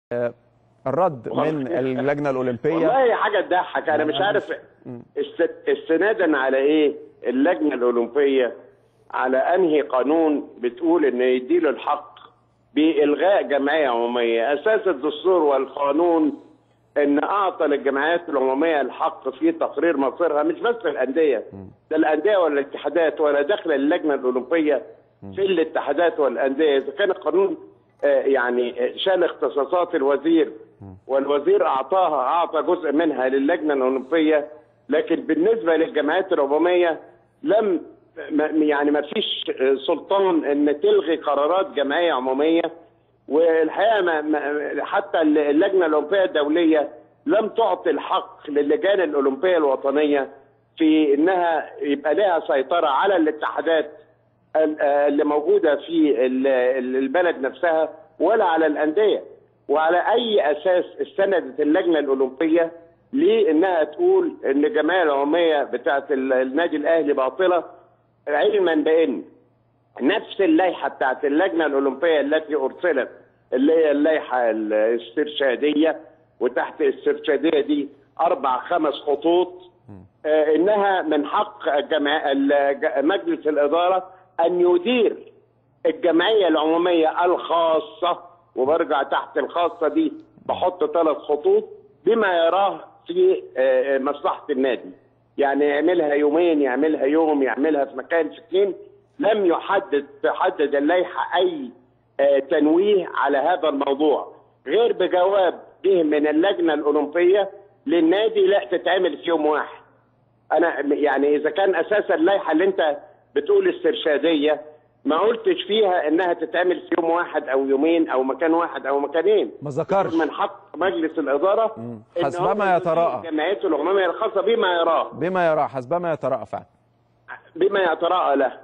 آه، الرد من اللجنه الاولمبيه والله حاجه تضحك انا مش عارف است- استنادا على ايه اللجنه الاولمبيه على انهي قانون بتقول ان يديله الحق بالغاء جمعيه عموميه اساس الدستور والقانون ان اعطى للجمعيات العموميه الحق في تقرير مصيرها مش بس الانديه ده الانديه والاتحادات ولا دخل اللجنه الاولمبيه في الاتحادات والانديه اذا كان القانون آه، يعني آه، شال اختصاصات الوزير والوزير اعطاها اعطى جزء منها للجنه الاولمبيه لكن بالنسبه للجمعيات العموميه لم ما- يعني ما فيش آه، سلطان ان تلغي قرارات جمعيه عموميه والحقيقه ما ما حتى اللجنه الاولمبيه الدوليه لم تعطي الحق للجان الاولمبيه الوطنيه في انها يبقى لها سيطره على الاتحادات ال- اللي موجوده في ال- ال- البلد نفسها ولا على الانديه وعلى اي اساس استندت اللجنه الاولمبيه لانها تقول ان الجمعيه العموميه بتاعت ال- النادي الاهلي باطله علما بان نفس اللائحه بتاعت اللجنه الاولمبيه التي ارسلت اللي هي اللائحه الاسترشاديه وتحت الاسترشاديه دي اربع خمس خطوط آه، انها من حق الجمع... الج- مجلس الاداره ان يدير الجمعيه العموميه الخاصه وبرجع تحت الخاصه دي بحط ثلاث خطوط بما يراه في آه، مصلحه النادي يعني يعملها يومين يعملها يوم يعملها في مكان في اتنين لم يحدد تحدد اللائحه اي آه، تنويه على هذا الموضوع غير بجواب جه من اللجنه الاولمبيه للنادي لا تتعمل في يوم واحد انا يعني اذا كان اساسا اللائحه اللي انت بتقول استرشاديه ما قلتش فيها انها تتعمل في يوم واحد او يومين او مكان واحد او مكانين ما ذكرش من حق مجلس الاداره إن حسبما هو يتراءى. يدير جمعيته العموميه الخاصه بما يراه بما يرى حسبما يتراءى فعلا بما يتراءى له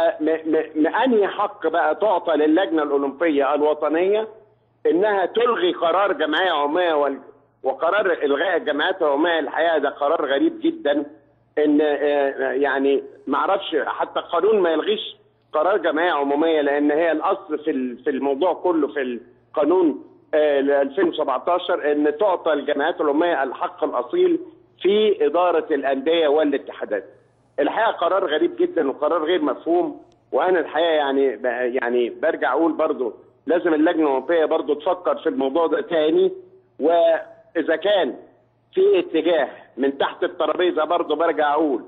فأنهي حق بقى تعطى للجنة الأولمبية الوطنية إنها تلغي قرار جمعية عمومية وال- وقرار إلغاء الجمعيات العمومية الحقيقة ده قرار غريب جدا إن آه، يعني معرفش حتى القانون ما يلغيش قرار جمعية عمومية لأن هي الأصل في ال- في الموضوع كله في القانون آه، ل 2017 إن تعطى الجمعيات العمومية الحق الأصيل في إدارة الأندية والاتحادات. الحقيقه قرار غريب جدا وقرار غير مفهوم وانا الحقيقه يعني ب- يعني برجع اقول برضو لازم اللجنه الاوروبيه برضو تفكر في الموضوع ده تاني واذا كان في اتجاه من تحت الترابيزه برضو برجع اقول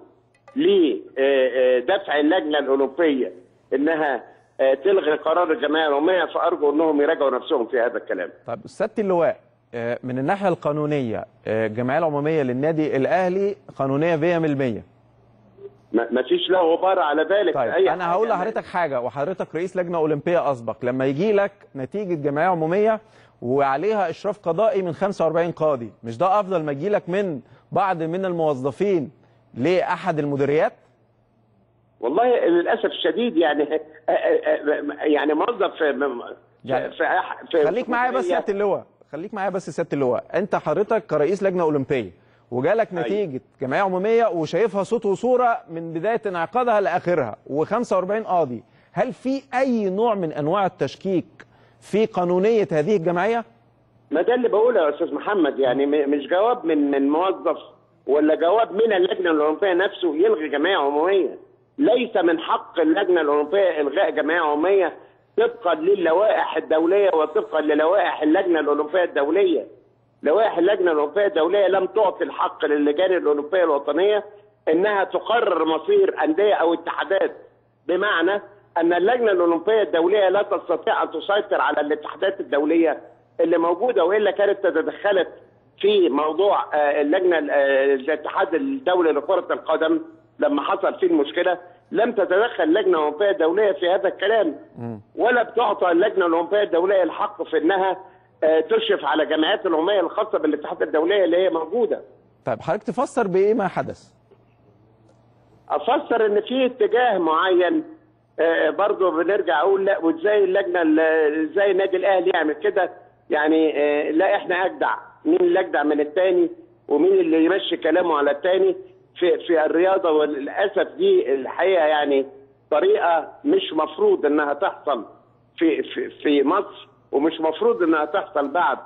لدفع اللجنه الاوروبيه انها آه، تلغي قرار الجمعيه العموميه فارجو انهم يراجعوا نفسهم في هذا الكلام. طيب سياده اللواء آه، من الناحيه القانونيه آه، الجمعيه العموميه للنادي الاهلي قانونيه 100% ما ما فيش لا غبار على ذلك طيب أي انا هقول حاجة. لحضرتك حاجه وحضرتك رئيس لجنه اولمبيه اسبق لما يجي لك نتيجه جمعيه عموميه وعليها اشراف قضائي من 45 قاضي مش ده افضل ما يجي لك من بعض من الموظفين لاحد المديريات والله للاسف الشديد يعني يعني موظف في يعني في في خليك معايا بس سياده اللواء خليك معايا بس سياده اللواء انت حضرتك كرئيس لجنه اولمبيه وجالك نتيجه جمعيه عموميه وشايفها صوت وصوره من بدايه انعقادها لاخرها و45 قاضي هل في اي نوع من انواع التشكيك في قانونيه هذه الجمعيه ما ده اللي بقوله يا استاذ محمد يعني م- مش جواب من من موظف ولا جواب من اللجنه الاولمبيه نفسه يلغي جمعيه عموميه ليس من حق اللجنه الاولمبيه الغاء جمعيه عموميه طبقا للوائح الدوليه وطبقا للوائح اللجنه الاولمبيه الدوليه لوائح اللجنه الاولمبيه الدوليه لم تعطي الحق للجان الاولمبيه الوطنيه انها تقرر مصير انديه او اتحادات بمعنى ان اللجنه الاولمبيه الدوليه لا تستطيع ان تسيطر على الاتحادات الدوليه اللي موجوده والا كانت تدخلت في موضوع آه، اللجنه آه، الاتحاد الدولي لكره القدم لما حصل فيه المشكله لم تتدخل اللجنه الاولمبيه الدوليه في هذا الكلام ولا بتعطى اللجنه الاولمبيه الدوليه الحق في انها آه، تشرف على جمعيات العموميه الخاصه بالاتحاد الدوليه اللي هي موجوده طيب حضرتك تفسر بايه ما حدث افسر ان في اتجاه معين آه، برضه بنرجع اقول لا وازاي اللجنه ال- ازاي النادي الاهلي يعمل كده يعني آه، لا احنا اجدع مين اللي اجدع من الثاني ومين اللي يمشي كلامه على الثاني في في الرياضه وللاسف دي الحقيقه يعني طريقه مش مفروض انها تحصل في في في مصر ومش مفروض انها تحصل بعد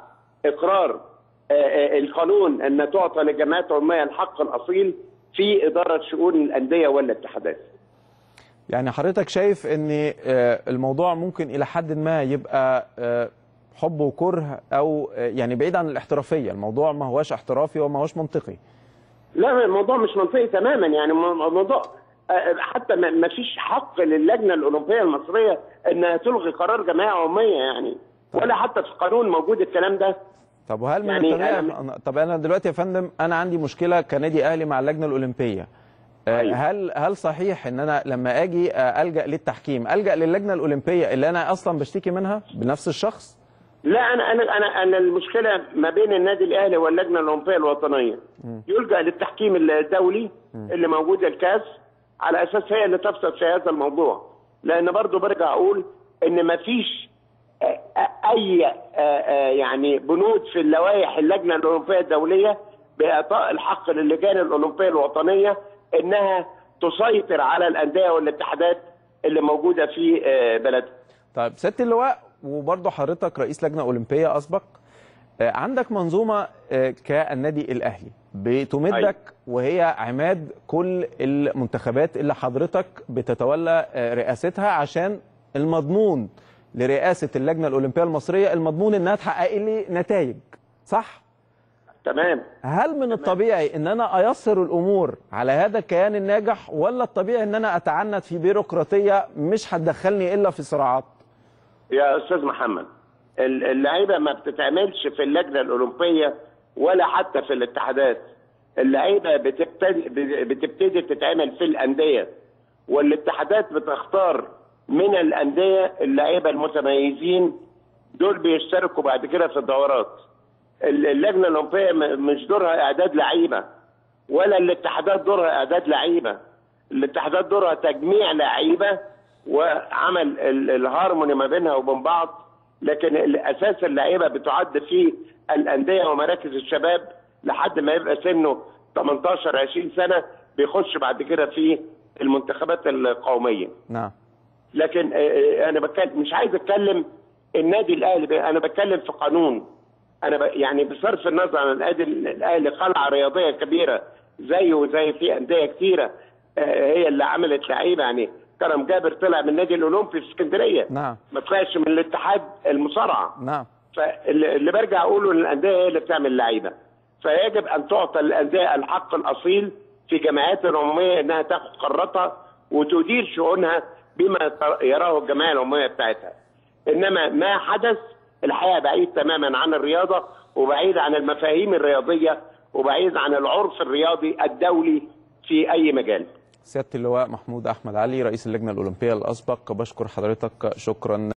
اقرار آه، آه، القانون ان تعطى للجمعيات العموميه الحق الاصيل في اداره شؤون الانديه والاتحادات. يعني حضرتك شايف ان آه، الموضوع ممكن الى حد ما يبقى آه، حب وكره او آه، يعني بعيد عن الاحترافيه الموضوع ما هواش احترافي وما هوش منطقي لا الموضوع مش منطقي تماما يعني مو- الموضوع آه، حتى ما ما فيش حق للجنه الاولمبيه المصريه انها تلغي قرار جمعيه عموميه يعني ولا حتى في القانون موجود الكلام ده طب وهل من يعني الطبيعي أنا- طب انا دلوقتي يا فندم انا عندي مشكله كنادي اهلي مع اللجنه الاولمبيه آه، أيوة. هل هل صحيح ان انا لما اجي آه، الجا للتحكيم الجا للجنه الاولمبيه اللي انا اصلا بشتكي منها بنفس الشخص لا انا انا انا انا المشكله ما بين النادي الاهلي واللجنه الاولمبيه الوطنيه يلجا للتحكيم الدولي اللي موجود الكاس على اساس هي اللي تفصل في هذا الموضوع لان برضو برجع اقول ان ما فيش آه، آه، اي آه، آه، يعني بنود في اللوائح اللجنه الاولمبيه الدوليه باعطاء الحق للجان الاولمبيه الوطنيه انها تسيطر على الانديه والاتحادات اللي موجوده في آه، بلدها طيب سياده اللواء وبرضه حضرتك رئيس لجنه اولمبيه اسبق آه، عندك منظومه آه، كالنادي الاهلي بتمدك أيوة. وهي عماد كل المنتخبات اللي حضرتك بتتولى آه، رئاستها عشان المضمون لرئاسه اللجنه الاولمبيه المصريه المضمون انها تحقق لي نتائج صح تمام هل من الطبيعي ان انا ايسر الامور على هذا الكيان الناجح ولا الطبيعي ان انا اتعنت في بيروقراطيه مش هتدخلني الا في صراعات يا استاذ محمد ال- اللعيبه ما بتتعملش في اللجنه الاولمبيه ولا حتى في الاتحادات اللعيبه بتبتدي بتبتدي تتعمل في الانديه والاتحادات بتختار من الانديه اللعيبه المتميزين دول بيشتركوا بعد كده في الدورات ال- اللجنه الاولمبيه م- مش دورها اعداد لعيبه ولا الاتحادات دورها اعداد لعيبه الاتحادات دورها تجميع لعيبه وعمل ال- الهارموني ما بينها وبين بعض لكن الاساس اللعيبه بتعد في الانديه ومراكز الشباب لحد ما يبقى سنه 18 20 سنه بيخش بعد كده في المنتخبات القوميه نعم لكن آه، آه، انا بتكلم مش عايز اتكلم النادي الاهلي ب- انا بتكلم في قانون انا ب... يعني بصرف النظر عن النادي الاهلي قلعه رياضيه كبيره زيه وزي في انديه كتيره آه، هي اللي عملت لعيبه يعني كرم جابر طلع من النادي الاولمبي في اسكندريه نعم ما طلعش من الاتحاد المصارعه نعم فاللي اللي برجع اقوله ان الانديه هي اللي بتعمل لعيبه فيجب ان تعطى للانديه الحق الاصيل في جمعيات العموميه انها تاخد قراراتها وتدير شؤونها بما تر- يراه الجمعيه العموميه بتاعتها انما ما حدث الحقيقه بعيد تماما عن الرياضه وبعيد عن المفاهيم الرياضيه وبعيد عن العرف الرياضي الدولي في اي مجال سياده اللواء محمود احمد علي رئيس اللجنه الاولمبيه الاسبق بشكر حضرتك شكرا